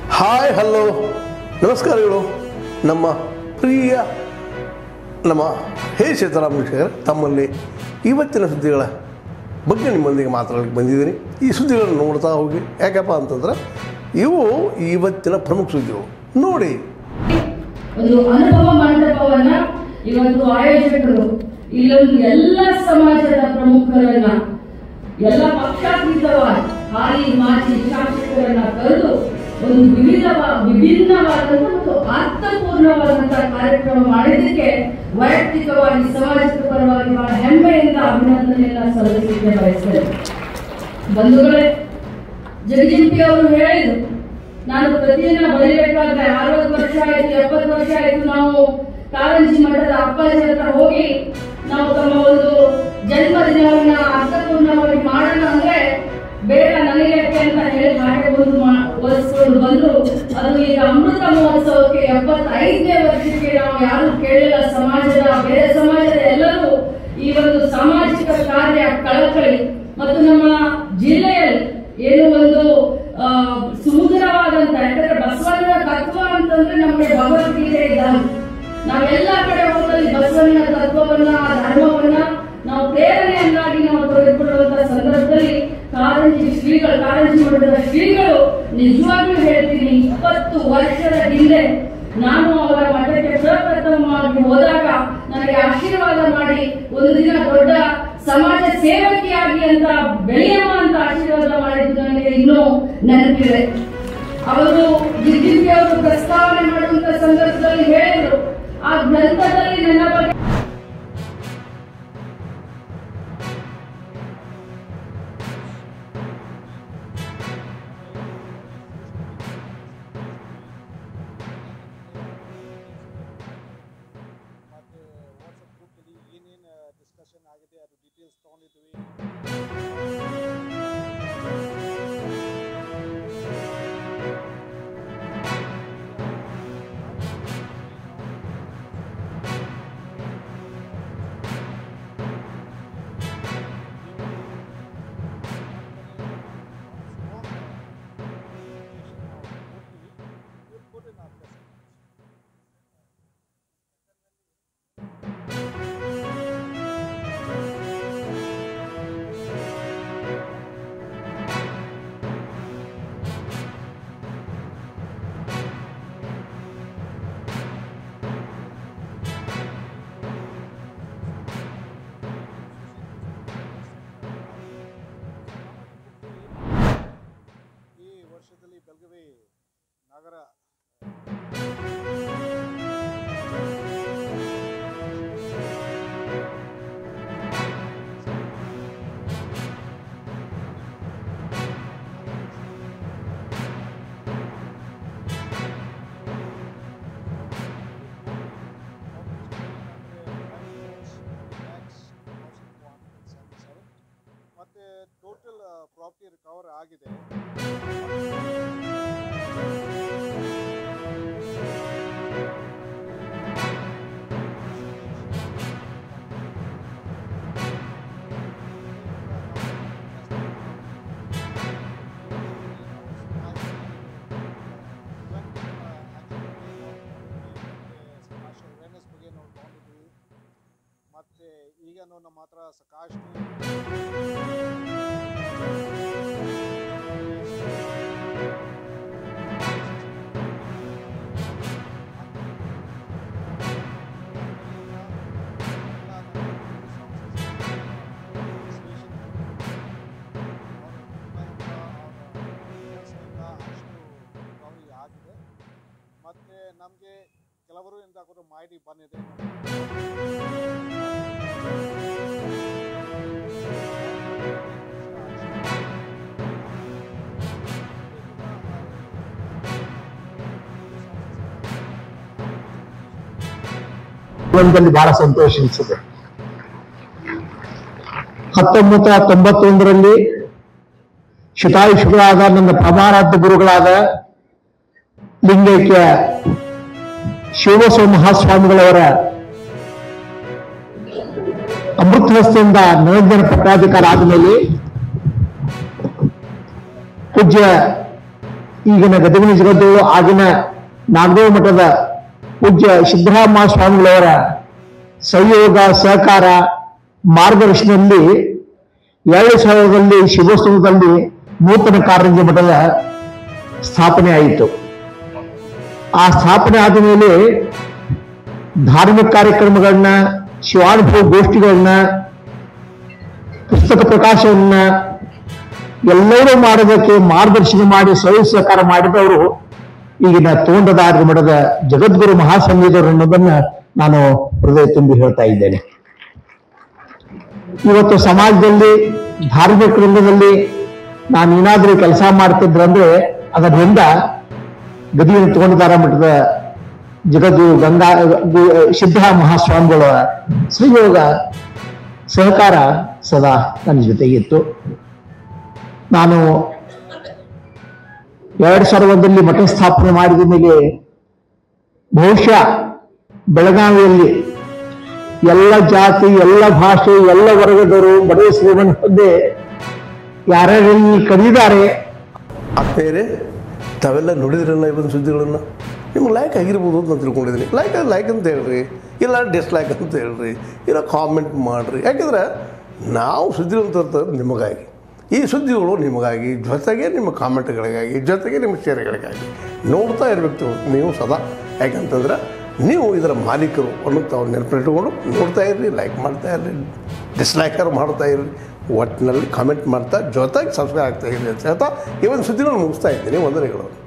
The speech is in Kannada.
ಹಾಯ್ ಹಲೋ ನಮಸ್ಕಾರಗಳು ನಮ್ಮ ಪ್ರಿಯ ನಮ್ಮ ಹೇ ಸೀತಾರಾಮ ವೀಕ್ಷಕರೇ ತಮ್ಮಲ್ಲಿ ಇವತ್ತಿನ ಸುದ್ದಿಗಳ ಬಗ್ಗೆ ನಿಮ್ಮೊಂದಿಗೆ ಮಾತಾಡಲಿಕ್ಕೆ ಬಂದಿದ್ದೀನಿ ಈ ಸುದ್ದಿಗಳನ್ನು ನೋಡ್ತಾ ಹೋಗಿ ಯಾಕಪ್ಪ ಅಂತಂದ್ರೆ ಇವು ಇವತ್ತಿನ ಪ್ರಮುಖ ಸುದ್ದಿಗಳು ನೋಡಿ ಒಂದು ಅನುಭವ ಮಂಟಪವನ್ನ ಇವತ್ತು ಆಯೋಜಕರು ಇಲ್ಲೊಂದು ಎಲ್ಲ ಸಮಾಜದ ಪ್ರಮುಖರನ್ನ ಎಲ್ಲ ಪಕ್ಷಾತೀತವಾಗಿ ಹಾಲಿ ಮಾಜಿ ಶಾಸಕರನ್ನ ಕರೆದು ಒಂದು ವಿವಿಧ ವಿಭಿನ್ನವಾದಂತಹ ಮತ್ತು ಅರ್ಥಪೂರ್ಣವಾದಂತಹ ಕಾರ್ಯಕ್ರಮ ಮಾಡಿದ್ದಕ್ಕೆ ವೈಯಕ್ತಿಕವಾಗಿ ಸಮಾಜದ ಪರವಾಗಿ ಬಹಳ ಹೆಮ್ಮೆಯಿಂದ ಅಭಿನಂದನೆಯನ್ನ ಸಲ್ಲಿಸಲಿಕ್ಕೆ ಬಯಸ್ತೇನೆ ಬಂಧುಗಳೇ ಜಗಜಿಂಪಿ ಅವರು ಹೇಳಿದ್ರು ನಾನು ಪ್ರತಿದಿನ ಬರೀಬೇಕಾದ್ರೆ ಅರವತ್ತು ವರ್ಷ ಆಯ್ತು ಎಪ್ಪತ್ತು ವರ್ಷ ಆಯ್ತು ನಾವು ಕಾರಂಜಿ ಮಠದ ಅಪ್ಪಾಜಿ ಹತ್ರ ಹೋಗಿ ನಾವು ತಮ್ಮ ಒಂದು ಜನ್ಮ ದಿನವನ್ನ ಅರ್ಥಪೂರ್ಣವಾಗಿ ಮಾಡೋಣ ಅಂದ್ರೆ ಬೇಡ ನನಗೆ ಯಾಕೆ ಅಂತ ಹೇಳಿ ಹಾಗೆ ಒಂದು ಮಾ- ಓದಿಸ್ಕೊಂಡು ಬಂದ್ರು ಅದು ಈಗ ಅಮೃತ ಮಹೋತ್ಸವಕ್ಕೆ ಎಪ್ಪತ್ತೈದನೇ ವರ್ಷಕ್ಕೆ ನಾವು ಯಾರು ಕೇಳಿಲ್ಲ ಸಮಾಜದ ಬೇರೆ ಸಮಾಜದ ಎಲ್ಲರೂ ಈ ಒಂದು ಸಾಮಾಜಿಕ ಕಾರ್ಯ ಕಳಕಳಿ ಮತ್ತು ನಮ್ಮ ಜಿಲ್ಲೆಯಲ್ಲಿ ಏನು ಒಂದು ಆ, ಸುಮಧುರವಾದಂತ ಯಾಕಂದ್ರೆ ಬಸವಣ್ಣನ ತತ್ವ ಅಂತಂದ್ರೆ ನಮಗೆ ಭಗವದ್ಗೀತೆ ಇದ್ದಂಗೆ ನಾವೆಲ್ಲ ಕಡೆ ಹೋದಲ್ಲಿ ಬಸವಣ್ಣನ ತತ್ವವನ್ನ ಆ ಧರ್ಮವನ್ನ ನಾವು ಪ್ರೇರಣೆಯನ್ನಾಗಿ ನಾವು ತೆಗೆದುಕೊಳ್ಳುವಂತ ಸಂದರ್ಭದಲ್ಲಿ ಕಾರಂಜಿ ಶ್ರೀಗಳು ಕಾರಂಜಿ ಮಠದ ಶ್ರೀಗಳು ನಿಜವಾಗ್ಲೂ ಹೇಳ್ತೀನಿ ಇಪ್ಪತ್ತು ವರ್ಷದ ಹಿಂದೆ ನಾನು ಅವರ ಮಠಕ್ಕೆ ಪ್ರಪ್ರಥಮವಾಗಿ ಹೋದಾಗ ನನಗೆ ಆಶೀರ್ವಾದ ಮಾಡಿ ಒಂದು ದಿನ ದೊಡ್ಡ ಸಮಾಜ ಸೇವಕಿಯಾಗಿ ಅಂತ ಬೆಳೆಯಮ್ಮ ಅಂತ ಆಶೀರ್ವಾದ ಮಾಡಿದ್ದು ನನಗೆ ಇನ್ನೂ ನೆನಪಿದೆ ಅವರು ಜಿದ್ದಿಗೆ ಅವರು ಪ್ರಸ್ತಾವನೆ ಮಾಡುವಂತ ಸಂದರ್ಭದಲ್ಲಿ ಹೇಳಿದ್ರು ಆ ಗ್ರಂಥದಲ್ಲಿ ನನ್ನ ಬಗ್ಗೆ ಮತ್ತು ವಾಟ್ಸಪ್ ಗ್ರೂಪಲ್ಲಿ ಏನೇನು ಡಿಸ್ಕಷನ್ ಆಗಿದೆ ಅದು ಡೀಟೇಲ್ಸ್ ತೊಗೊಂಡಿದ್ವಿ Put in our presence. ಈ ವರ್ಷದಲ್ಲಿ ಬೆಳಗಾವಿ ನಗರ ಮತ್ತೆ ಟೋಟಲ್ ಪ್ರಾಪರ್ಟಿ ರಿಕವರ್ ಆಗಿದೆ ಅವೇರ್ನೆಸ್ ಬಗ್ಗೆ ನಾವು ತಗೊಂಡಿದ್ವಿ ಮತ್ತೆ ಈಗ ನಮ್ಮ ಹತ್ರ ಸಾಕಷ್ಟು ಆಗಿದೆ ಮತ್ತೆ ನಮಗೆ ಕೆಲವರು ಇಂದ ಕೂಡ ಮಾಹಿತಿ ಬಂದಿದೆ ಜೀವನದಲ್ಲಿ ಬಹಳ ಸಂತೋಷ ಅನಿಸಿದೆ ಹತ್ತೊಂಬತ್ತ ತೊಂಬತ್ತೊಂದರಲ್ಲಿ ಶತಾಯುಷಗಳಾದ ನನ್ನ ಪ್ರಮಾಣಾರ್ಥ ಗುರುಗಳಾದ ಲಿಂಗೈಕ್ಯ ಶಿವಬಸವ ಮಹಾಸ್ವಾಮಿಗಳವರ ಅಮೃತ ಹಸ್ತೆಯಿಂದ ನಿರಂಜನ ಪಟ್ಟಾಧಿಕಾರ ಆದಮೇಲೆ ಪೂಜ್ಯ ಈಗಿನ ಗದಗಿನ ಜಗದ್ದು ಆಗಿನ ನಾಗದೇವ ಮಠದ ಪೂಜ್ಯ ಸಿದ್ದರಾಮ ಸ್ವಾಮಿಗಳವರ ಸಹಯೋಗ ಸಹಕಾರ ಮಾರ್ಗದರ್ಶನದಲ್ಲಿ ಎರಡು ಸಾವಿರದಲ್ಲಿ ಶಿವೋತ್ಸವದಲ್ಲಿ ನೂತನ ಕಾರಂಜಿ ಮಠದ ಸ್ಥಾಪನೆ ಆಯಿತು ಆ ಸ್ಥಾಪನೆ ಆದ ಮೇಲೆ ಧಾರ್ಮಿಕ ಕಾರ್ಯಕ್ರಮಗಳನ್ನ ಶಿವಾನುಭವ ಗೋಷ್ಠಿಗಳನ್ನ ಪುಸ್ತಕ ಪ್ರಕಾಶವನ್ನ ಎಲ್ಲರೂ ಮಾಡೋದಕ್ಕೆ ಮಾರ್ಗದರ್ಶನ ಮಾಡಿ ಸಹಿ ಸಹಕಾರ ಮಾಡಿದವರು ಈಗಿನ ತೋಂಡದಾರ್ಯ ಮಠದ ಜಗದ್ಗುರು ಮಹಾಸಂಘದವರು ಅನ್ನೋದನ್ನ ನಾನು ಹೃದಯ ತುಂಬಿ ಹೇಳ್ತಾ ಇದ್ದೇನೆ ಇವತ್ತು ಸಮಾಜದಲ್ಲಿ ಧಾರ್ಮಿಕ ರಂಗದಲ್ಲಿ ನಾನು ಏನಾದರೂ ಕೆಲಸ ಮಾಡ್ತಿದ್ರಂದ್ರೆ ಅದರಿಂದ ಗದಿಯನ್ನು ತಗೊಂಡಿದ್ದಾರ ಮಠದ ಜಗದ್ದು ಗಂಗಾ ಗು- ಸಿದ್ಧ ಮಹಾಸ್ವಾಮಿಗಳ ಸಹಯೋಗ ಸಹಕಾರ ಸದಾ ನನ್ನ ಜೊತೆಗಿತ್ತು ನಾನು ಎರಡು ಸಾವಿರದಲ್ಲಿ ಮಠ ಸ್ಥಾಪನೆ ಮಾಡಿದ ಮೇಲೆ ಬಹುಶಃ ಬೆಳಗಾವಿಯಲ್ಲಿ ಎಲ್ಲ ಜಾತಿ ಎಲ್ಲ ಭಾಷೆ ಎಲ್ಲ ವರ್ಗದವರು ಬಡವ ಶ್ರೀಮಂತ ಹೊಂದೆ ಯಾರ್ಯಾರಲ್ಲಿ ಕರೆದಿದ್ದಾರೆ ಆತ್ಮೀಯರೇ ತಾವೆಲ್ಲ ನೋಡಿದ್ರಲ್ಲ ಇವತ್ತು ಸುದ್ದಿಗಳನ್ನು ನಿಮ್ಗೆ ಲೈಕ್ ಆಗಿರ್ಬೋದು ಅಂತ ನಾನು ತಿಳ್ಕೊಂಡಿದ್ದೀನಿ ಲೈಕ್ ಲೈಕ್ ಅಂತ ಹೇಳ್ರಿ ಇಲ್ಲ ಡಿಸ್ಲೈಕ್ ಅಂತ ಹೇಳ್ರಿ ಇಲ್ಲ ಕಾಮೆಂಟ್ ಮಾಡಿರಿ ಯಾಕೆಂದ್ರೆ ನಾವು ಸುದ್ದಿಗಳನ್ನು ತರ್ತದ್ದು ನಿಮಗಾಗಿ ಈ ಸುದ್ದಿಗಳು ನಿಮಗಾಗಿ ಜೊತೆಗೆ ನಿಮ್ಮ ಕಾಮೆಂಟ್ಗಳಿಗಾಗಿ ಜೊತೆಗೆ ನಿಮ್ಮ ಶೇರ್ಗಳಿಗಾಗಿ ನೋಡ್ತಾ ಇರಬೇಕು ನೀವು ಸದಾ ಯಾಕಂತಂದ್ರೆ ನೀವು ಇದರ ಮಾಲೀಕರು ಅನ್ನೋ ತಾವು ನೆನಪಿಟ್ಕೊಂಡು ನೋಡ್ತಾ ಇರ್ರಿ ಲೈಕ್ ಮಾಡ್ತಾ ಇರ್ರಿ ಡಿಸ್ಲೈಕರ್ ಮಾಡ್ತಾ ಇರ್ರಿ ಒಟ್ಟಿನಲ್ಲಿ ಕಾಮೆಂಟ್ ಮಾಡ್ತಾ ಜೊತೆಗೆ ಸಬ್ಸ್ಕ್ರೈಬ್ ಆಗ್ತಾ ಇರ್ರಿ ಅಂತ ಹೇಳ್ತಾ ಈ ಒಂದು ಸುದ್ದಿಗಳನ್ನು ಮುಗಿಸ್ತಾ ಇದ್ದೀನಿ ವಂದನೆಗಳು